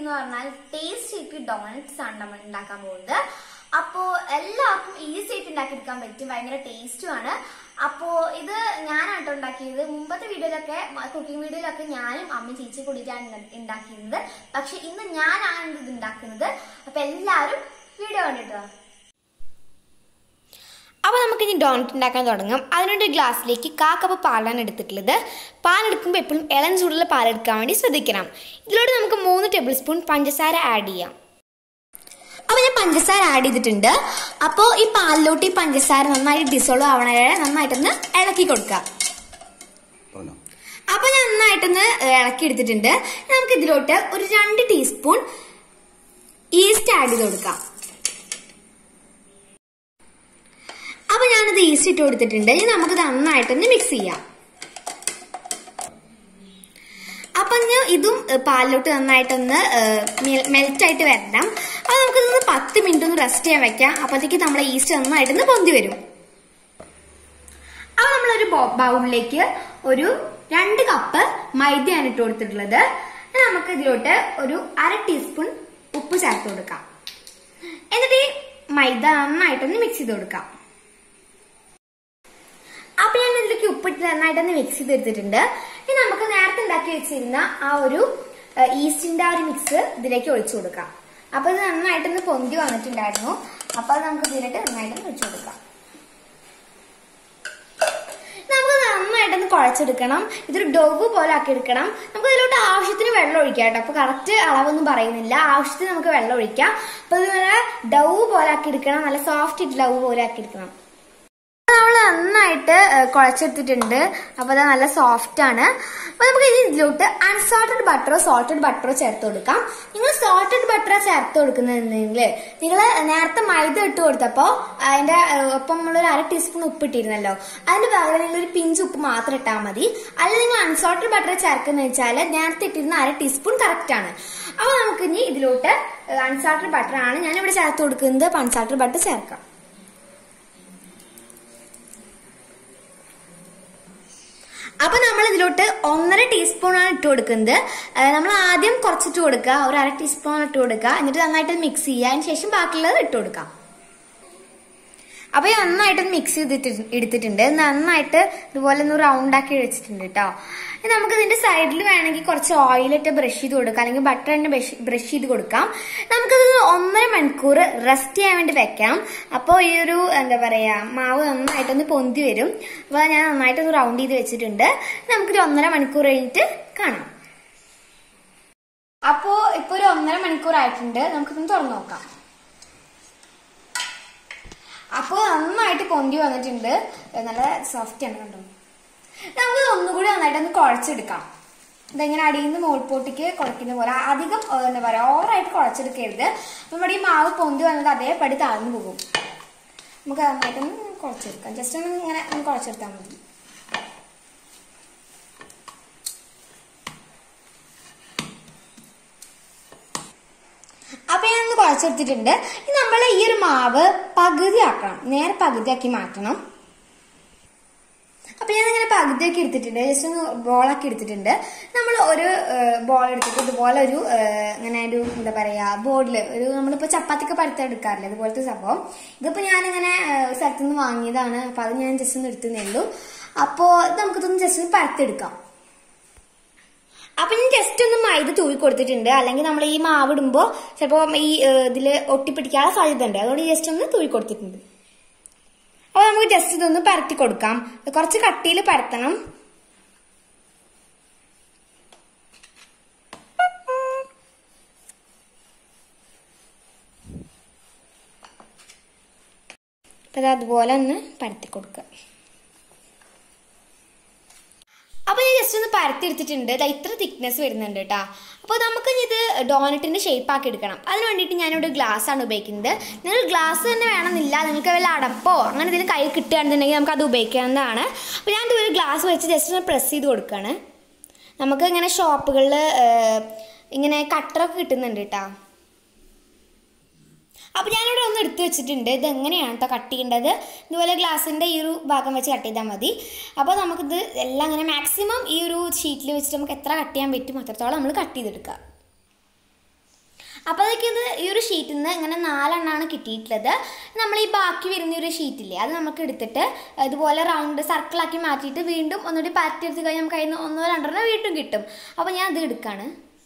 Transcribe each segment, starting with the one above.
എന്ന് പറഞ്ഞാൽ ടേസ്റ്റ് ആയിട്ട് ഡോണറ്റ്സ് ആണ് നമ്മൾ ഉണ്ടാക്കാൻ പോകുന്നത് അപ്പോ എല്ലാവർക്കും ഈസി ആയിട്ട് ഉണ്ടാക്കിയെടുക്കാൻ പറ്റും ഭയങ്കര ടേസ്റ്റുമാണ് അപ്പോ ഇത് ഞാനാട്ടോ ഉണ്ടാക്കിയത് മുമ്പത്തെ വീഡിയോയിലൊക്കെ കുക്കിംഗ് വീഡിയോയിലൊക്കെ ഞാനും അമ്മയും ചേച്ചി കൂടിയിട്ടാണ് ഇണ്ട- ഉണ്ടാക്കിയിരുന്നത് പക്ഷെ ഇന്ന് ഞാനാണ് ഇത് ഉണ്ടാക്കുന്നത് അപ്പൊ എല്ലാവരും വീഡിയോ കണ്ടിട്ടോ അപ്പോൾ നമുക്കിനി ഡോണറ്റ് ഉണ്ടാക്കാൻ തുടങ്ങാം അതിനുവേണ്ടി ഒരു ഗ്ലാസ്സിലേക്ക് കാ കപ്പ് പാലാണ് എടുത്തിട്ടുള്ളത് പാലെടുക്കുമ്പോൾ എപ്പോഴും ഇളം ചൂടുള്ള പാലെടുക്കാൻ വേണ്ടി ശ്രദ്ധിക്കണം ഇതിലൂടെ നമുക്ക് മൂന്ന് ടേബിൾ സ്പൂൺ പഞ്ചസാര ആഡ് ചെയ്യാം അപ്പോൾ ഞാൻ പഞ്ചസാര ആഡ് ചെയ്തിട്ടുണ്ട് അപ്പോൾ ഈ പാലിലോട്ട് ഈ പഞ്ചസാര നന്നായിട്ട് ഡിസോൾവ് ആവണ വരെ നന്നായിട്ടൊന്ന് ഇളക്കി കൊടുക്കാം പറഞ്ഞോ അപ്പോൾ ഞാൻ നന്നായിട്ടൊന്ന് ഇളക്കി എടുത്തിട്ടുണ്ട് നമുക്ക് ഇതിലോട്ട് ഒരു രണ്ട് ടീസ്പൂൺ ഈസ്റ്റ് ആഡ് ചെയ്ത് കൊടുക്കാം അപ്പൊ ഞാനത് ഈസ്റ്റ് ഇട്ട് കൊടുത്തിട്ടുണ്ട് ഇനി നമുക്ക് നന്നായിട്ടൊന്ന് മിക്സ് ചെയ്യാം അപ്പൊ ഞാൻ ഇതും ഏ, പാലിലോട്ട് നന്നായിട്ടൊന്ന് മെൽറ്റ് ആയിട്ട് വരണം അപ്പൊ നമുക്കിതൊന്ന് പത്ത് മിനിറ്റ് ഒന്ന് റെസ്റ്റ് ചെയ്യാൻ വെക്കാം അപ്പോഴത്തേക്ക് നമ്മളെ ഈസ്റ്റ് നന്നായിട്ടൊന്ന് പൊന്തി വരും അപ്പൊ നമ്മളൊരു ബൗ- ബൗളിലേക്ക് ഒരു രണ്ട് കപ്പ് മൈദയാണ് ഇട്ട് കൊടുത്തിട്ടുള്ളത് ഇനി നമുക്ക് ഇതിലോട്ട് ഒരു അര ടീസ്പൂൺ ഉപ്പ് ചേർത്ത് കൊടുക്കാം എന്നിട്ട് ഈ മൈദ നന്നായിട്ടൊന്ന് മിക്സ് ചെയ്ത് കൊടുക്കാം അപ്പൊ ഞാൻ ഇതിലേക്ക് ഉപ്പിട്ട് നന്നായിട്ടൊന്ന് മിക്സ് ചെയ്ത് എടുത്തിട്ടുണ്ട് ഇനി നമുക്ക് നേരത്തെ ഉണ്ടാക്കി വെച്ചിരുന്ന ആ ഒരു ഏഹ്, ഈസ്റ്റിന്റെ ആ ഒരു മിക്സ് ഇതിലേക്ക് ഒഴിച്ചു കൊടുക്കാം അപ്പൊ ഇത് നന്നായിട്ടൊന്ന് പൊന്തി വന്നിട്ടുണ്ടായിരുന്നു അപ്പൊ അത് നമുക്ക് ഇതിലേക്ക് നന്നായിട്ടൊന്ന് ഒഴിച്ചു കൊടുക്കാം നമുക്ക് നന്നായിട്ടൊന്ന് കുഴച്ചെടുക്കണം ഇതൊരു ഡോവ് പോലെ ആക്കി എടുക്കണം നമുക്ക് ഇതിലോട്ട് ആവശ്യത്തിന് വെള്ളം ഒഴിക്കാം കേട്ടോ അപ്പൊ കറക്റ്റ് അളവൊന്നും പറയുന്നില്ല ആവശ്യത്തിന് നമുക്ക് വെള്ളം ഒഴിക്കാം അപ്പൊ ഇത് നല്ല ഡവ് പോലെ ആക്കി എടുക്കണം നല്ല സോഫ്റ്റ് ഡവ് പോലെ ആക്കി എടുക്കണം നമ്മൾ നന്നായിട്ട് ഏഹ്, കുഴച്ചെടുത്തിട്ടുണ്ട് അപ്പൊ അത് നല്ല സോഫ്റ്റ് ആണ് അപ്പൊ നമുക്ക് ഇനി ഇതിലോട്ട് അൺസോൾട്ടഡ് ബട്ടറോ സോൾട്ടഡ് ബട്ടറോ ചേർത്ത് കൊടുക്കാം നിങ്ങൾ സോൾട്ടഡ് ബട്ടറോ ചേർത്ത് കൊടുക്കുന്നുണ്ടെങ്കിൽ നിങ്ങൾ നേരത്തെ മൈദ ഇട്ട് കൊടുത്തപ്പോ അതിന്റെ ഏഹ്, ഒപ്പം നമ്മളൊരു അര ടീസ്പൂൺ ഉപ്പ് ഇട്ടിരുന്നല്ലോ അതിന് പകരം നിങ്ങൾ ഒരു പിഞ്ച് ഉപ്പ് മാത്രം ഇട്ടാൽ മതി അല്ല നിങ്ങൾ അൺസോൾട്ടഡ് ബട്ടർ ചേർക്കുന്ന വെച്ചാൽ നേരത്തെ ഇട്ടിരുന്ന അര ടീസ്പൂൺ കറക്റ്റ് ആണ് അപ്പൊ നമുക്ക് ഇനി ഇതിലോട്ട് അൺസാൾട്ടഡ് ബട്ടർ ആണ് ഞാൻ ഇവിടെ ചേർത്ത് കൊടുക്കുന്നത് അൺസാൾട്ടഡ് ബട്ടർ ചേർക്കാം അപ്പൊ നമ്മൾ ഇതിലോട്ട് ഒന്നര ടീസ്പൂൺ ആണ് ഇട്ട് കൊടുക്കുന്നത് ഏഹ് നമ്മൾ ആദ്യം കുറച്ചിട്ട് കൊടുക്കുക ഒരു അര ടീസ്പൂൺ ഇട്ട് കൊടുക്കുക എന്നിട്ട് നന്നായിട്ട് മിക്സ് ചെയ്യുക അതിന് ശേഷം ബാക്കിയുള്ളത് ഇട്ട് കൊടുക്കാം അപ്പൊ ഈ നന്നായിട്ട് മിക്സ് ചെയ്തിട്ട് എടുത്തിട്ടുണ്ട് നന്നായിട്ട് ഇതുപോലെ ഒന്ന് റൗണ്ട് ആക്കി വെച്ചിട്ടുണ്ട് കേട്ടോ ഇനി നമുക്ക് ഇതിന്റെ സൈഡിൽ വേണമെങ്കിൽ കുറച്ച് ഓയിലിട്ട് ബ്രഷ് ചെയ്ത് കൊടുക്കാം അല്ലെങ്കിൽ ബട്ടർ തന്നെ ബ്രഷ് ചെയ്ത് കൊടുക്കാം നമുക്കിത് ഒന്നര മണിക്കൂർ റെസ്റ്റ് ചെയ്യാൻ വേണ്ടി വെക്കാം അപ്പോൾ ഈ ഒരു എന്താ പറയാ മാവ് നന്നായിട്ടൊന്ന് പൊന്തി വരും അപ്പൊ ഞാൻ നന്നായിട്ടൊന്ന് റൗണ്ട് ചെയ്ത് വെച്ചിട്ടുണ്ട് നമുക്കൊരു ഒന്നര മണിക്കൂർ കഴിഞ്ഞിട്ട് കാണാം അപ്പോ ഇപ്പൊ ഒരു ഒന്നര മണിക്കൂർ ആയിട്ടുണ്ട് നമുക്കിതൊന്ന് തുറന്നു നോക്കാം അപ്പോൾ നന്നായിട്ട് പൊന്തി വന്നിട്ടുണ്ട് നല്ല സോഫ്റ്റ് ആണ് കണ്ടോ നമുക്ക് ഒന്നുകൂടി നന്നായിട്ട് ഒന്ന് കുഴച്ചെടുക്കാം ഇതെങ്ങനെ അടിയിൽ നിന്ന് മോൾപോട്ടിക്ക് കുഴക്കുന്ന പോലെ അധികം ഏഹ്, എന്താ പറയാ ഓവറായിട്ട് കുഴച്ചെടുക്കരുത് അപ്പൊ നമ്മുടെ ഈ മാവ് പൊന്തി വന്നത് അതേപടി താഴ്ന്നു പോകും നമുക്ക് നന്നായിട്ടൊന്ന് കുഴച്ചെടുക്കാം ജസ്റ്റ് ഒന്ന് ഇങ്ങനെ ഒന്ന് കുഴച്ചെടുത്താൽ മതി അപ്പൊ ഞാൻ ഒന്ന് കുഴച്ചെടുത്തിട്ടുണ്ട് ഇനി നമ്മൾ ഈ ഒരു മാവ് പകുതി ആക്കണം നേരെ പകുതിയാക്കി മാറ്റണം അപ്പൊ ഞാൻ ഇങ്ങനെ പകുതിയാക്കി എടുത്തിട്ടുണ്ട് ജസ്റ്റ് ഒന്ന് ബോളാക്കി എടുത്തിട്ടുണ്ട് നമ്മൾ ഒരു ബോൾ എടുത്തിട്ട് ഇതുപോലെ ഒരു ഏഹ്, ഇങ്ങനെ ഒരു എന്താ പറയാ ബോർഡില് ഒരു നമ്മളിപ്പോ ചപ്പാത്തിക്ക് പടുത്തെടുക്കാറില്ല അതുപോലത്തെ സംഭവം ഇതിപ്പോ ഞാനിങ്ങനെ ഏഹ്, ഒരു സ്ഥലത്തു നിന്ന് വാങ്ങിയതാണ് അപ്പൊ അത് ഞാൻ ജസ്റ്റ് ഒന്ന് എടുത്തുന്നേ ഉള്ളൂ അപ്പോ ഇത് നമുക്കിതൊന്ന് ജസ്റ്റ് ഒന്ന് പരത്തെടുക്കാം അപ്പൊ ഞാൻ ജസ്റ്റ് ഒന്ന് മൈദ തൂവി കൊടുത്തിട്ടുണ്ട് അല്ലെങ്കിൽ നമ്മൾ ഈ മാവ് ഇടുമ്പോ ചിലപ്പോ ഈ ഏഹ്, ഇതില് ഒട്ടിപ്പിടിക്കാനുള്ള സാധ്യത ഉണ്ട് അതുകൊണ്ട് ജസ്റ്റ് ഒന്ന് തൂവി കൊടുത്തിട്ടുണ്ട് അപ്പൊ നമുക്ക് ജസ്റ്റ് ഇതൊന്ന് പരത്തി കൊടുക്കാം കുറച്ച് കട്ടിയിൽ പരത്തണം അപ്പൊ ഇത് അതുപോലെ ഒന്ന് പരത്തി കൊടുക്കുക അപ്പൊ ഞാൻ ജസ്റ്റ് ഒന്ന് പരത്തി എടുത്തിട്ടുണ്ട് ദാ ഇത്ര തിക്നെസ് വരുന്നുണ്ട് കേട്ടോ അപ്പോൾ നമുക്ക് ഇനി ഇത് ഡോനറ്റിന്റെ ഷേപ്പ് ആക്കി എടുക്കണം അതിന് വേണ്ടിയിട്ട് ഞാനിവിടെ ഗ്ലാസ് ആണ് ഉപയോഗിക്കുന്നത് നിങ്ങൾ ഗ്ലാസ് തന്നെ വേണമെന്നില്ല നിങ്ങൾക്ക് വല്ല അടപ്പോ അങ്ങനെ എന്തെങ്കിലും കയ്യിൽ കിട്ടുകയാണെന്നുണ്ടെങ്കിൽ നമുക്ക് അത് ഉപയോഗിക്കാവുന്നതാണ് അപ്പോൾ ഞാൻ ഇതുവരെ ഗ്ലാസ് വെച്ച് ജസ്റ്റ് ഒന്ന് പ്രസ് ചെയ്ത് കൊടുക്കുകയാണ് നമുക്ക് ഇങ്ങനെ ഷോപ്പുകളിൽ ഇങ്ങനെ കട്ടറൊക്കെ കിട്ടുന്നുണ്ട് കേട്ടോ അപ്പൊ ഞാനിവിടെ ഒന്ന് എടുത്തു വെച്ചിട്ടുണ്ട് ഇത് എങ്ങനെയാണ് കേട്ടോ കട്ട് ചെയ്യേണ്ടത് ഇതുപോലെ ഗ്ലാസിന്റെ ഈ ഒരു ഭാഗം വെച്ച് കട്ട് ചെയ്താൽ മതി അപ്പോൾ നമുക്കിത് എല്ലാം അങ്ങനെ മാക്സിമം ഈ ഒരു ഷീറ്റിൽ വെച്ചിട്ട് നമുക്ക് എത്ര കട്ട് ചെയ്യാൻ പറ്റും അത്രത്തോളം നമ്മൾ കട്ട് ചെയ്തെടുക്കുക അപ്പോൾ അതൊക്കെ ഇത് ഈ ഒരു ഷീറ്റിൽ നിന്ന് ഇങ്ങനെ നാലെണ്ണമാണ് കിട്ടിയിട്ടുള്ളത് നമ്മൾ ഈ ബാക്കി വരുന്ന ഒരു ഷീറ്റില്ലേ അത് നമുക്ക് എടുത്തിട്ട് ഇതുപോലെ റൗണ്ട് സർക്കിളാക്കി മാറ്റിയിട്ട് വീണ്ടും ഒന്നുകൂടി പരത്തി എടുത്ത് കഴിഞ്ഞാൽ നമുക്ക് അതിന് ഒന്നോ രണ്ടെണ്ണോ വീണ്ടും കിട്ടും അപ്പോൾ ഞാൻ ഇത് എടുക്കാണ്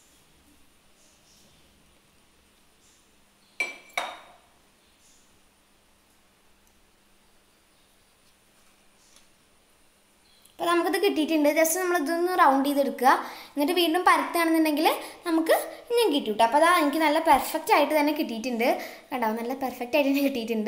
അപ്പോൾ നമുക്കിത് കിട്ടിയിട്ടുണ്ട് ജസ്റ്റ് നമ്മൾ ഇതൊന്ന് റൗണ്ട് ചെയ്തെടുക്കുക എന്നിട്ട് വീണ്ടും പരത്തുകയാണെന്നുണ്ടെങ്കിൽ നമുക്ക് ഇനിയും കിട്ടും കേട്ടോ അപ്പോൾ അതാ എനിക്ക് നല്ല പെർഫെക്റ്റ് ആയിട്ട് തന്നെ കിട്ടിയിട്ടുണ്ട് കണ്ടോ നല്ല പെർഫെക്റ്റ് ആയിട്ട് തന്നെ കിട്ടിയിട്ടുണ്ട്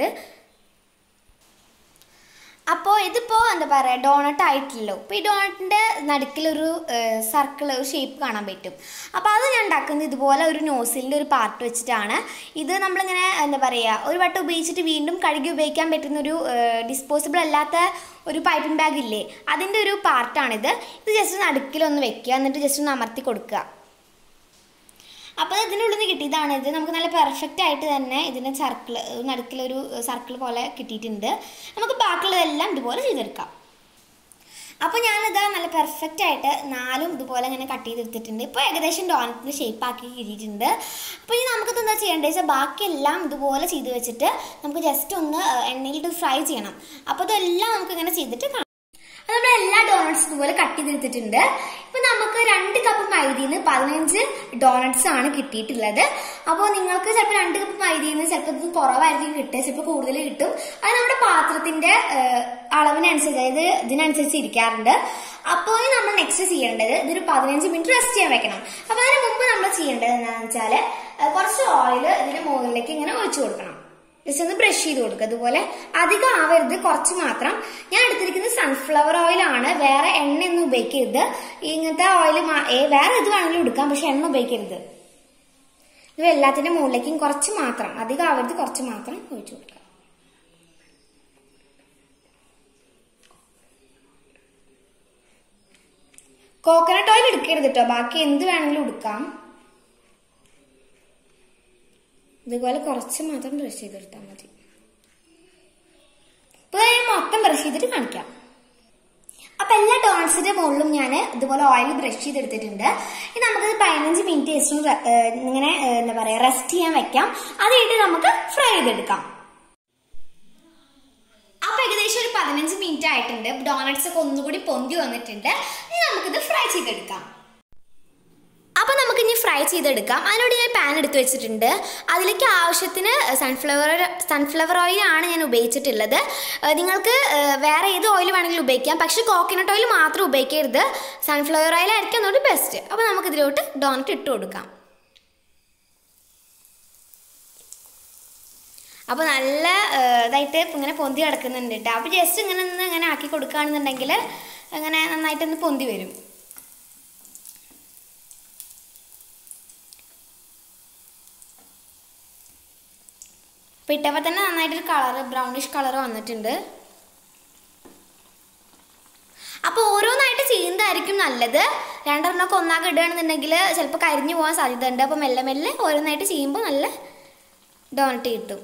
അപ്പോൾ ഇതിപ്പോൾ എന്താ പറയുക ഡോണട്ട് ആയിട്ടില്ലല്ലോ ഇപ്പോൾ ഈ ഡോണറ്റിൻ്റെ നടുക്കിലൊരു സർക്കിൾ ഒരു ഷേപ്പ് കാണാൻ പറ്റും അപ്പോൾ അത് ഞാൻ ഉണ്ടാക്കുന്നത് ഇതുപോലെ ഒരു നോസിലിൻ്റെ ഒരു പാർട്ട് വെച്ചിട്ടാണ് ഇത് നമ്മളിങ്ങനെ എന്താ പറയുക ഒരു വട്ടം ഉപയോഗിച്ചിട്ട് വീണ്ടും കഴുകി ഉപയോഗിക്കാൻ പറ്റുന്ന ഒരു ഡിസ്പോസിബിൾ അല്ലാത്ത ഒരു പൈപ്പിംഗ് ബാഗ് ഇല്ലേ അതിൻ്റെ ഒരു പാർട്ടാണിത് ഇത് ജസ്റ്റ് നടുക്കിലൊന്ന് വെക്കുക എന്നിട്ട് ജസ്റ്റ് ഒന്ന് അമർത്തി കൊടുക്കുക അപ്പോൾ ഇതിനുള്ളിൽ നിന്ന് കിട്ടിയതാണ് ഇത് നമുക്ക് നല്ല പെർഫെക്റ്റ് ആയിട്ട് തന്നെ ഇതിൻ്റെ സർക്കിൾ നടുക്കിലൊരു സർക്കിൾ പോലെ കിട്ടിയിട്ടുണ്ട് നമുക്ക് ബാക്കിയുള്ളതെല്ലാം ഇതുപോലെ ചെയ്തെടുക്കാം അപ്പോൾ ഞാനിത് നല്ല പെർഫെക്റ്റ് ആയിട്ട് നാലും ഇതുപോലെ ഇങ്ങനെ കട്ട് ചെയ്തെടുത്തിട്ടുണ്ട് ഇപ്പോൾ ഏകദേശം ഡോണറ്റിൻ്റെ ഷേപ്പ് ആക്കി കിട്ടിയിട്ടുണ്ട് അപ്പോൾ ഇനി നമുക്കിത് എന്താ ചെയ്യേണ്ടത് വെച്ചാൽ ബാക്കിയെല്ലാം ഇതുപോലെ ചെയ്ത് വെച്ചിട്ട് നമുക്ക് ജസ്റ്റ് ഒന്ന് എണ്ണയിലിട്ട് ഫ്രൈ ചെയ്യണം അപ്പോൾ ഇതെല്ലാം നമുക്ക് ഇങ്ങനെ ചെയ്തിട്ട് കാണാം അത് നമ്മൾ എല്ലാ ഡോണട്സ് ഇതുപോലെ കട്ട് ചെയ്തെടുത്തിട്ടുണ്ട് ഇപ്പൊ നമുക്ക് രണ്ട് കപ്പ് മൈദയിൽ നിന്ന് പതിനഞ്ച് ഡോണട്സ് ആണ് കിട്ടിയിട്ടുള്ളത് അപ്പോൾ നിങ്ങൾക്ക് ചിലപ്പോൾ രണ്ട് കപ്പ് മൈദയിൽ നിന്ന് ചിലപ്പോൾ ഇത് കുറവായിരിക്കും കിട്ടുക ചിലപ്പോൾ കൂടുതൽ കിട്ടും അത് നമ്മുടെ പാത്രത്തിന്റെ ഏഹ്, അളവിനനുസരിച്ച് അതായത് ഇതിനനുസരിച്ച് ഇരിക്കാറുണ്ട് അപ്പോൾ നമ്മൾ നെക്സ്റ്റ് ചെയ്യേണ്ടത് ഇതൊരു പതിനഞ്ച് മിനിറ്റ് റെസ്റ്റ് ചെയ്യാൻ വെക്കണം അപ്പൊ അതിന് മുമ്പ് നമ്മൾ ചെയ്യേണ്ടത് എന്താണെന്ന് വെച്ചാൽ കുറച്ച് ഓയിൽ ഇതിന്റെ മുകളിലേക്ക് ഇങ്ങനെ ഒഴിച്ചു കൊടുക്കണം ജസ്റ്റ് ഒന്ന് ബ്രഷ് ചെയ്ത് കൊടുക്കുക അതുപോലെ അധികം ആവരുത് കുറച്ച് മാത്രം ഞാൻ എടുത്തിരിക്കുന്നത് സൺഫ്ലവർ ഓയിൽ ആണ് വേറെ എണ്ണ ഒന്നും ഉപയോഗിക്കരുത് ഇങ്ങനത്തെ ഓയിൽ വേറെ ഇത് വേണമെങ്കിലും എടുക്കാം പക്ഷെ എണ്ണ ഉപയോഗിക്കരുത് ഇത് എല്ലാത്തിന്റെ മുകളിലേക്കും കുറച്ച് മാത്രം അധികം ആവരുത് കുറച്ച് മാത്രം ഒഴിച്ചു കൊടുക്കുക കോക്കനട്ട് ഓയിൽ എടുക്കരുത് കേട്ടോ ബാക്കി എന്ത് വേണമെങ്കിലും എടുക്കാം ഇതുപോലെ കുറച്ച് മാത്രം ബ്രഷ് ചെയ്തെടുത്താൽ മതി ഇപ്പൊ ഞാൻ മൊത്തം ബ്രഷ് ചെയ്തിട്ട് കാണിക്കാം അപ്പൊ എല്ലാ ഡോണട്സിന്റെ മുകളിലും ഞാൻ ഇതുപോലെ ഓയിൽ ബ്രഷ് ചെയ്തെടുത്തിട്ടുണ്ട് ഇനി നമുക്കത് പതിനഞ്ച് മിനിറ്റ് ജസ്റ്റ് ഇങ്ങനെ ഏഹ്, എന്താ പറയാ റെസ്റ്റ് ചെയ്യാൻ വെക്കാം അത് കഴിഞ്ഞിട്ട് നമുക്ക് ഫ്രൈ ചെയ്തെടുക്കാം അപ്പൊ ഏകദേശം ഒരു പതിനഞ്ച് മിനിറ്റ് ആയിട്ടുണ്ട് ഡോണട്സ് ഒക്കെ ഒന്നുകൂടി പൊന്തി വന്നിട്ടുണ്ട് ഇനി നമുക്കിത് ഫ്രൈ ചെയ്തെടുക്കാം അപ്പോൾ നമുക്ക് ഇനി ഫ്രൈ ചെയ്തെടുക്കാം അതിനോട് ഞാൻ പാൻ എടുത്ത് വെച്ചിട്ടുണ്ട് അതിലേക്ക് ആവശ്യത്തിന് സൺഫ്ലവർ സൺഫ്ലവർ ഓയിലാണ് ഞാൻ ഉപയോഗിച്ചിട്ടുള്ളത് ഏഹ് നിങ്ങൾക്ക് ഏഹ് വേറെ ഏത് ഓയിൽ വേണമെങ്കിലും ഉപയോഗിക്കാം പക്ഷേ കോക്കനട്ട് ഓയിൽ മാത്രം ഉപയോഗിക്കരുത് സൺഫ്ലവർ ഓയിൽ ആയിരിക്കും ഒന്നുകൂടി ബെസ്റ്റ് അപ്പോൾ നമുക്ക് ഇതിലോട്ട് ഡോണറ്റ് ഇട്ട് കൊടുക്കാം അപ്പോൾ നല്ല ഏഹ്, ഇതായിട്ട് ഇങ്ങനെ പൊന്തി കിടക്കുന്നുണ്ട് കേട്ടോ അപ്പോൾ ജസ്റ്റ് ഇങ്ങനെ ഒന്ന് ഇങ്ങനെ ആക്കി കൊടുക്കുകയാണെന്നുണ്ടെങ്കിൽ അങ്ങനെ നന്നായിട്ടൊന്ന് പൊന്തി വരും അപ്പോൾ ഇട്ടപ്പോൾ തന്നെ നന്നായിട്ടൊരു കളർ ബ്രൗണിഷ് കളർ വന്നിട്ടുണ്ട് അപ്പോൾ ഓരോന്നായിട്ട് ചെയ്യുന്നതായിരിക്കും നല്ലത് രണ്ടെണ്ണമൊക്കെ ഒന്നാകെ ഇടുകയാണെന്നുണ്ടെങ്കിൽ ചിലപ്പോൾ കരിഞ്ഞു പോകാൻ സാധ്യത ഉണ്ട് അപ്പോൾ മെല്ലെ മെല്ലെ ഓരോന്നായിട്ട് ചെയ്യുമ്പോൾ നല്ല ഡോണറ്റ് കിട്ടും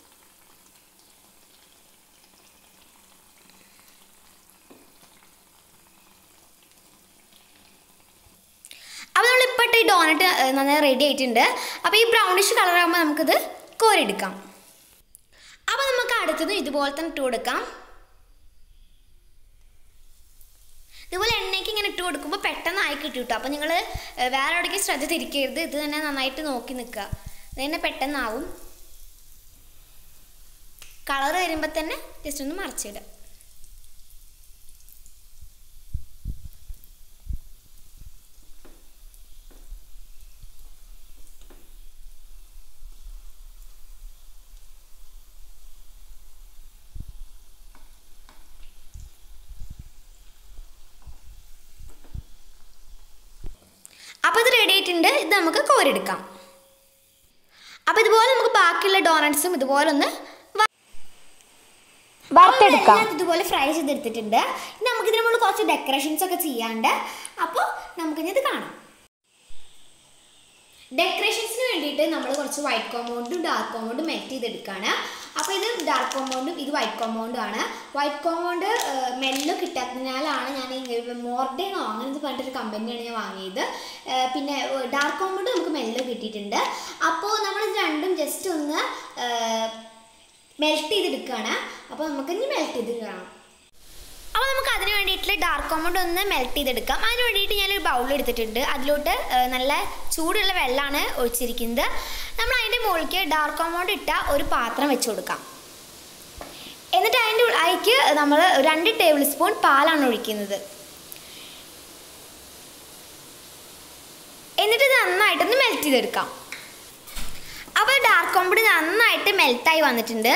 അപ്പോൾ നമ്മൾ ഇപ്പോൾ ഈ ഡോണറ്റ് ഏഹ്, നന്നായി റെഡി ആയിട്ടുണ്ട് അപ്പോൾ ഈ ബ്രൗണിഷ് കളർ ആകുമ്പോൾ നമുക്കിത് കോരിയെടുക്കാം അപ്പോൾ നമുക്ക് അടുത്തത് ഇതുപോലെ തന്നെ ഇട്ട് കൊടുക്കാം ഇതുപോലെ എണ്ണയ്ക്ക് ഇങ്ങനെ ഇട്ട് കൊടുക്കുമ്പോൾ പെട്ടെന്ന് ആയി കിട്ടും കേട്ടോ അപ്പോൾ നിങ്ങൾ വേറെ എവിടേക്കും ശ്രദ്ധ തിരിക്കരുത് ഇത് തന്നെ നന്നായിട്ട് നോക്കി നിൽക്കുക ഇത് തന്നെ പെട്ടെന്നാവും കളർ വരുമ്പോൾ തന്നെ ജസ്റ്റ് ഒന്ന് മറിച്ചിടുക അപ്പോൾ ഇത് റെഡി ആയിട്ടുണ്ട് ഇത് നമുക്ക് കോരെടുക്കാം അപ്പോൾ ഇതുപോലെ നമുക്ക് ബാക്കിയുള്ള ഡോണറ്റ്സും ഇതുപോലെ ഒന്ന് വ- വറുത്തെടുക്കാം എല്ലാം ഇതുപോലെ ഫ്രൈ ചെയ്തെടുത്തിട്ടുണ്ട് ഇനി നമുക്ക് ഇതിന് മുകളിൽ കുറച്ച് ഡെക്കറേഷൻസ് ഒക്കെ ചെയ്യാണ്ട് അപ്പോൾ നമുക്കിനി ഇത് കാണാം ഡെക്കറേഷൻസിന് വേണ്ടിയിട്ട് നമ്മൾ കുറച്ച് വൈറ്റ് കോമ്പൗണ്ടും ഡാർക്ക് കോമ്പൗണ്ടും മെൽറ്റ് ചെയ്തെടുക്കുകയാണ് അപ്പോൾ ഇത് ഡാർക്ക് കോമ്പൗണ്ടും ഇത് വൈറ്റ് കോമ്പൗണ്ടും ആണ് വൈറ്റ് കോമ്പൗണ്ട് മെല്ല് കിട്ടാത്തതിനാലാണ് ഞാൻ മോർഡേണോ അങ്ങനത്തെ പറഞ്ഞിട്ടൊരു കമ്പനിയാണ് ഞാൻ വാങ്ങിയത് ഏഹ് പിന്നെ ഡാർക്ക് കോമ്പൗണ്ട് നമുക്ക് മെല്ല് കിട്ടിയിട്ടുണ്ട് അപ്പോൾ നമ്മളിത് രണ്ടും ജസ്റ്റ് ഒന്ന് മെൽറ്റ് ചെയ്തെടുക്കുകയാണ് അപ്പോൾ നമുക്ക് ഇനി മെൽറ്റ് ചെയ്ത് കാണാം അപ്പോൾ നമുക്ക് അതിന് വേണ്ടിയിട്ട് ഡാർക്ക് കോമ്പൗണ്ട് ഒന്ന് മെൽറ്റ് ചെയ്തെടുക്കാം അതിന് വേണ്ടിയിട്ട് ഞാനൊരു ബൗൾ എടുത്തിട്ടുണ്ട് അതിലോട്ട് ഏഹ്, നല്ല ചൂടുള്ള വെള്ളമാണ് ഒഴിച്ചിരിക്കുന്നത് നമ്മൾ അതിൻ്റെ മുകളിലേക്ക് ഡാർക്ക് കോമ്പൗണ്ട് ഇട്ട ഒരു പാത്രം വെച്ച് കൊടുക്കാം എന്നിട്ട് അതിൻ്റെ ഉൾ- അതിലേക്ക് നമ്മൾ രണ്ട് ടേബിൾ സ്പൂൺ പാലാണ് ഒഴിക്കുന്നത് എന്നിട്ട് ഇത് നന്നായിട്ടൊന്ന് മെൽറ്റ് ചെയ്തെടുക്കാം അപ്പോൾ ഡാർക്ക് കോമ്പൗണ്ട് നന്നായിട്ട് മെൽറ്റായി വന്നിട്ടുണ്ട്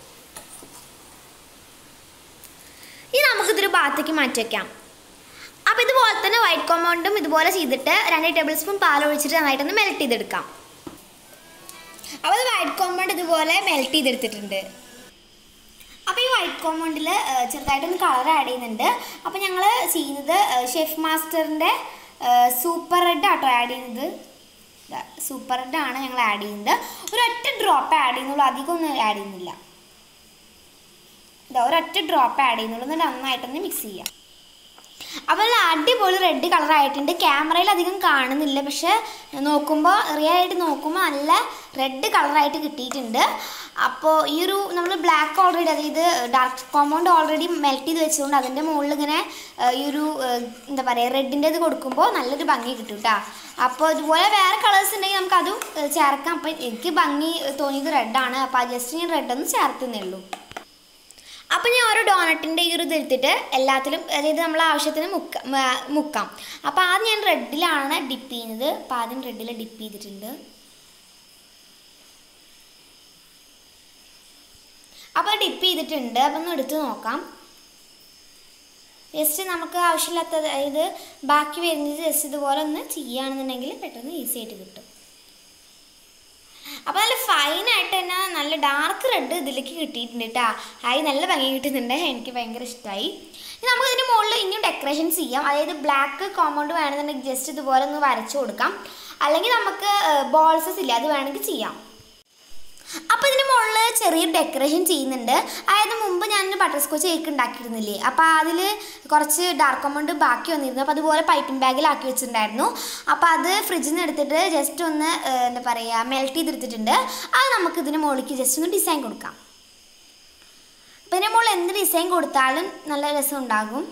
ഇനി നമുക്കിതൊരു ഭാഗത്തേക്ക് മാറ്റി വയ്ക്കാം അപ്പോൾ ഇതുപോലെ തന്നെ വൈറ്റ് കോമ്പൗണ്ടും ഇതുപോലെ ചെയ്തിട്ട് രണ്ട് ടേബിൾ സ്പൂൺ പാൽ ഒഴിച്ചിട്ട് നന്നായിട്ടൊന്ന് മെൽറ്റ് ചെയ്തെടുക്കാം അപ്പോൾ ഇത് വൈറ്റ് കോമ്പൗണ്ട് ഇതുപോലെ മെൽറ്റ് ചെയ്തെടുത്തിട്ടുണ്ട് അപ്പോൾ ഈ വൈറ്റ് കോമ്പൗണ്ടിൽ ചെറുതായിട്ടൊന്ന് കളർ ആഡ് ചെയ്യുന്നുണ്ട് അപ്പോൾ ഞങ്ങൾ ചെയ്യുന്നത് ഷെഫ് മാസ്റ്ററിൻ്റെ സൂപ്പർ റെഡ് ആട്ടോ ആഡ് ചെയ്യുന്നത് സൂപ്പർ റെഡ് ആണ് ഞങ്ങൾ ആഡ് ചെയ്യുന്നത് ഒരൊറ്റ ഡ്രോപ്പ് ആഡ് ചെയ്യുന്നുള്ളൂ അധികം ഒന്നും ആഡ് ചെയ്യുന്നില്ല ഇതാ ഒരൊറ്റ ഡ്രോപ്പ് ആഡ് ചെയ്യുന്നുള്ളൂ എന്നിട്ട് നന്നായിട്ടൊന്ന് മിക്സ് ചെയ്യാം അപ്പോൾ നല്ല അടിപൊളി റെഡ് കളർ ആയിട്ടുണ്ട് ക്യാമറയിൽ അധികം കാണുന്നില്ല പക്ഷെ നോക്കുമ്പോൾ റിയൽ ആയിട്ട് നോക്കുമ്പോൾ നല്ല റെഡ് കളറായിട്ട് കിട്ടിയിട്ടുണ്ട് അപ്പോൾ ഈ ഒരു നമ്മൾ ബ്ലാക്ക് ഓൾറെഡി അതായത് ഡാർക്ക് കോമ്പൗണ്ട് ഓൾറെഡി മെൽറ്റ് ചെയ്ത് വെച്ചുകൊണ്ട് അതിൻ്റെ മുകളിൽ ഇങ്ങനെ ഏഹ്, ഈ ഒരു ഏഹ്, എന്താ പറയുക റെഡിൻ്റെ ഇത് കൊടുക്കുമ്പോൾ നല്ലൊരു ഭംഗി കിട്ടും കേട്ടോ അപ്പോൾ ഇതുപോലെ വേറെ കളേഴ്സ് ഉണ്ടെങ്കിൽ നമുക്ക് അതും ഏഹ്, ചേർക്കാം അപ്പോൾ എനിക്ക് ഭംഗി തോന്നിയത് റെഡാണ് അപ്പോൾ ജസ്റ്റ് ഞാൻ റെഡ് ഒന്ന് ചേർത്തുന്നേ ഉള്ളൂ അപ്പം ഞാൻ ഓരോ ഡോണറ്റിൻ്റെ ഈ ഒരു ഇത് എടുത്തിട്ട് എല്ലാത്തിലും അതായത് നമ്മൾ ആവശ്യത്തിന് മുക്ക മ- മുക്കാം അപ്പോൾ ആദ്യം ഞാൻ റെഡിലാണ് ഡിപ്പ് ചെയ്യുന്നത് അപ്പോൾ ആദ്യം റെഡിൽ ഡിപ്പ് ചെയ്തിട്ടുണ്ട് അപ്പോൾ ഡിപ്പ് ചെയ്തിട്ടുണ്ട് അപ്പം ഒന്ന് എടുത്ത് നോക്കാം ജസ്റ്റ് നമുക്ക് ആവശ്യമില്ലാത്ത അതായത് ബാക്കി വരുന്നത് ജസ്റ്റ് ഇതുപോലെ ഒന്ന് ചെയ്യുകയാണെന്നുണ്ടെങ്കിൽ പെട്ടെന്ന് ഈസി ആയിട്ട് കിട്ടും അപ്പോൾ നല്ല ഫൈനായിട്ട് തന്നെ നല്ല ഡാർക്ക് റെഡ് ഇതിലേക്ക് കിട്ടിയിട്ടുണ്ട് കേട്ടോ ഹായ് നല്ല ഭംഗി കിട്ടുന്നുണ്ട് എനിക്ക് ഭയങ്കര ഇഷ്ടമായി ഇനി നമുക്ക് ഇതിന് മുകളിൽ ഇനിയും ഡെക്കറേഷൻസ് ചെയ്യാം അതായത് ബ്ലാക്ക് കോമ്പൗണ്ട് വേണമെന്നുണ്ടെങ്കിൽ ജസ്റ്റ് ഇതുപോലെ ഒന്ന് വരച്ചു കൊടുക്കാം അല്ലെങ്കിൽ നമുക്ക് ബോൾസസ് ഇല്ല അത് വേണമെങ്കിൽ ചെയ്യാം അപ്പോൾ ഇതിന് മുകളിൽ ചെറിയൊരു ഡെക്കറേഷൻ ചെയ്യുന്നുണ്ട് അതായത് മുമ്പ് ഞാൻ ബട്ടർ സ്കോച്ച് കേക്ക് ഉണ്ടാക്കിയിരുന്നില്ലേ അപ്പോൾ അതിൽ കുറച്ച് ഡാർക്ക് കോമ്പൗണ്ട് ബാക്കി വന്നിരുന്നു അപ്പോൾ അതുപോലെ പൈപ്പിംഗ് ബാഗിലാക്കി വെച്ചിട്ടുണ്ടായിരുന്നു അപ്പോൾ അത് ഫ്രിഡ്ജിൽ നിന്ന് എടുത്തിട്ട് ജസ്റ്റ് ഒന്ന് ഏഹ്, എന്താ പറയുക മെൽറ്റ് ചെയ്തെടുത്തിട്ടുണ്ട് അത് നമുക്ക് ഇതിന് മുകളിലേക്ക് ജസ്റ്റ് ഒന്ന് ഡിസൈൻ കൊടുക്കാം അപ്പോൾ ഇതിന് മുകളിൽ എന്ത് ഡിസൈൻ കൊടുത്താലും നല്ല രസം ഉണ്ടാകും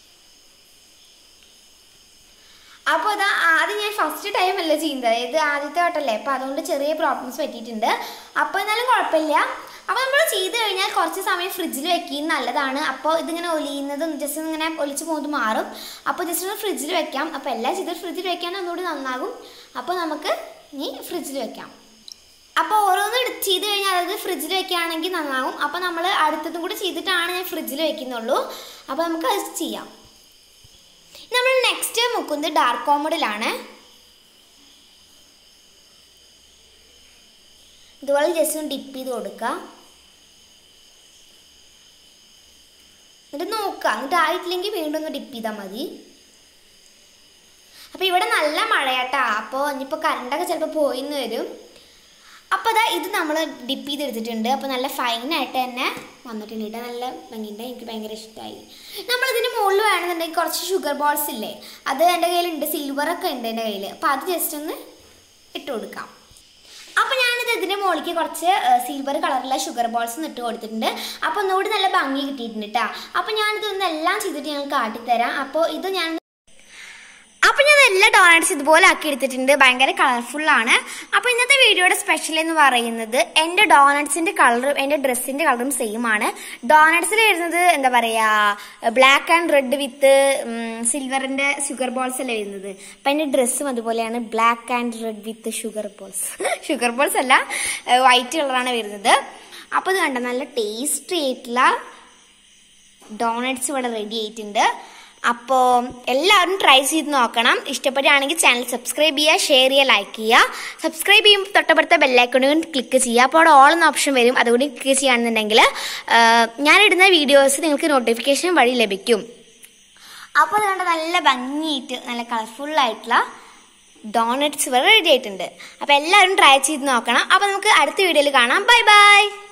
അപ്പോൾ അതാ ആദ്യം ഞാൻ ഫസ്റ്റ് ടൈം അല്ല ചെയ്യുന്നത് അതായത് ആദ്യത്തെ വട്ടമല്ലേ അപ്പോൾ അതുകൊണ്ട് ചെറിയ പ്രോബ്ലംസ് പറ്റിയിട്ടുണ്ട് അപ്പോൾ എന്നാലും കുഴപ്പമില്ല അപ്പോൾ നമ്മൾ ചെയ്ത് കഴിഞ്ഞാൽ കുറച്ച് സമയം ഫ്രിഡ്ജിൽ വെക്കുന്നത് നല്ലതാണ് അപ്പോൾ ഇതിങ്ങനെ ഒലിയുന്നതും ജസ്റ്റ് ഇങ്ങനെ ഒലിച്ച് പോകുന്നത് മാറും അപ്പോൾ ജസ്റ്റ് ഒന്ന് ഫ്രിഡ്ജിൽ വെക്കാം അപ്പോൾ എല്ലാം ചെയ്ത് ഫ്രിഡ്ജിൽ വെക്കാൻ ഒന്നുകൂടി നന്നാകും അപ്പോൾ നമുക്ക് ഇനി ഫ്രിഡ്ജിൽ വെക്കാം അപ്പോൾ ഓരോന്ന് എടുത്ത് ചെയ്ത് കഴിഞ്ഞാൽ അതായത് ഫ്രിഡ്ജിൽ വെക്കുകയാണെങ്കിൽ നന്നാകും അപ്പോൾ നമ്മൾ അടുത്തതും കൂടി ചെയ്തിട്ടാണ് ഞാൻ ഫ്രിഡ്ജിൽ വെക്കുന്നുള്ളൂ അപ്പോൾ നമുക്ക് അത് ചെയ്യാം നമ്മൾ നെക്സ്റ്റ് മുക്കുന്നത് ഡാർക്ക് കോമഡിലാണ് ഇതുപോലെ ജസ്റ്റ് ഒന്ന് ഡിപ്പ് ചെയ്ത് കൊടുക്കുക എന്നിട്ട് നോക്കുക എന്നിട്ട് ആയിട്ടില്ലെങ്കിൽ വീണ്ടും ഒന്ന് ഡിപ്പ് ചെയ്താൽ മതി അപ്പോൾ ഇവിടെ നല്ല മഴയാട്ടാ അപ്പോൾ ഇനിയിപ്പോൾ കറണ്ടൊക്കെ ചിലപ്പോൾ പോയിന്ന് വരും അപ്പോൾ അതാ ഇത് നമ്മൾ ഡിപ്പ് ചെയ്തെടുത്തിട്ടുണ്ട് അപ്പോൾ നല്ല ഫൈനായിട്ട് തന്നെ വന്നിട്ടുണ്ട് കേട്ടോ നല്ല ഭംഗിയുണ്ട് എനിക്ക് ഭയങ്കര ഇഷ്ടമായി നമ്മളിതിന് മുകളിൽ വേണമെന്നുണ്ടെങ്കിൽ കുറച്ച് ഷുഗർ ബോൾസ് ഇല്ലേ അത് എൻ്റെ കയ്യിലുണ്ട് സിൽവറൊക്കെ ഉണ്ട് എൻ്റെ കയ്യിൽ അപ്പോൾ അത് ജസ്റ്റ് ഒന്ന് ഇട്ട് കൊടുക്കാം അപ്പോൾ ഞാനിത് ഇതിൻ്റെ മുകളിലേക്ക് കുറച്ച് സിൽവർ കളറുള്ള ഷുഗർ ബോൾസ് ഇട്ട് കൊടുത്തിട്ടുണ്ട് അപ്പോൾ ഒന്നുകൂടി നല്ല ഭംഗി കിട്ടിയിട്ടുണ്ട് കേട്ടോ അപ്പോൾ ഞാനിതൊന്ന് എല്ലാം ചെയ്തിട്ട് ഞങ്ങൾ കാട്ടിത്തരാം അപ്പോൾ ഇത് ഞാൻ അപ്പോൾ ഞാൻ എല്ലാ ഡോണറ്റ്സ് ഇതുപോലെ ആക്കി എടുത്തിട്ടുണ്ട് ഭയങ്കര കളർഫുൾ ആണ് അപ്പോൾ ഇന്നത്തെ വീഡിയോയുടെ സ്പെഷ്യൽ എന്ന് പറയുന്നത് എൻ്റെ ഡോണറ്റ്സിന്റെ കളറും എൻ്റെ ഡ്രസ്സിന്റെ കളറും സെയിം ആണ് ഡോണറ്റ്സിൽ വരുന്നത് എന്താ പറയാ ബ്ലാക്ക് ആൻഡ് റെഡ് വിത്ത് സിൽവറിന്റെ ഷുഗർ ബോൾസ് അല്ലേ വരുന്നത് അപ്പം എൻ്റെ ഡ്രസ്സും അതുപോലെയാണ് black and red with sugar balls sugar balls അല്ല വൈറ്റ് കളറാണ് വരുന്നത് അപ്പോൾ ഇത് കണ്ട നല്ല ടേസ്റ്റി ആയിട്ടുള്ള ഡോണറ്റ്സ് ഇവിടെ റെഡി ആയിട്ടുണ്ട് അപ്പോൾ എല്ലാവരും ട്രൈ ചെയ്ത് നോക്കണം ഇഷ്ടപ്പെടുകയാണെങ്കിൽ ചാനൽ സബ്സ്ക്രൈബ് ചെയ്യുക ഷെയർ ചെയ്യുക ലൈക്ക് ചെയ്യുക സബ്സ്ക്രൈബ് ചെയ്യുമ്പോൾ തൊട്ടപ്പുറത്തെ ബെല്ലൈക്കണും ക്ലിക്ക് ചെയ്യുക അപ്പോൾ അവിടെ ഓൾ എന്ന ഓപ്ഷൻ വരും അതുകൂടി ക്ലിക്ക് ചെയ്യുകയാണെന്നുണ്ടെങ്കിൽ ഞാനിടുന്ന വീഡിയോസ് നിങ്ങൾക്ക് നോട്ടിഫിക്കേഷൻ വഴി ലഭിക്കും അപ്പോൾ അതുകൊണ്ട് നല്ല ഭംഗിയായിട്ട് നല്ല കളർഫുൾ ആയിട്ടുള്ള ഡോണറ്റ്സ് വരെ റെഡി ആയിട്ടുണ്ട് അപ്പോൾ എല്ലാവരും ട്രൈ ചെയ്ത് നോക്കണം അപ്പോൾ നമുക്ക് അടുത്ത വീഡിയോയിൽ കാണാം ബൈ ബൈ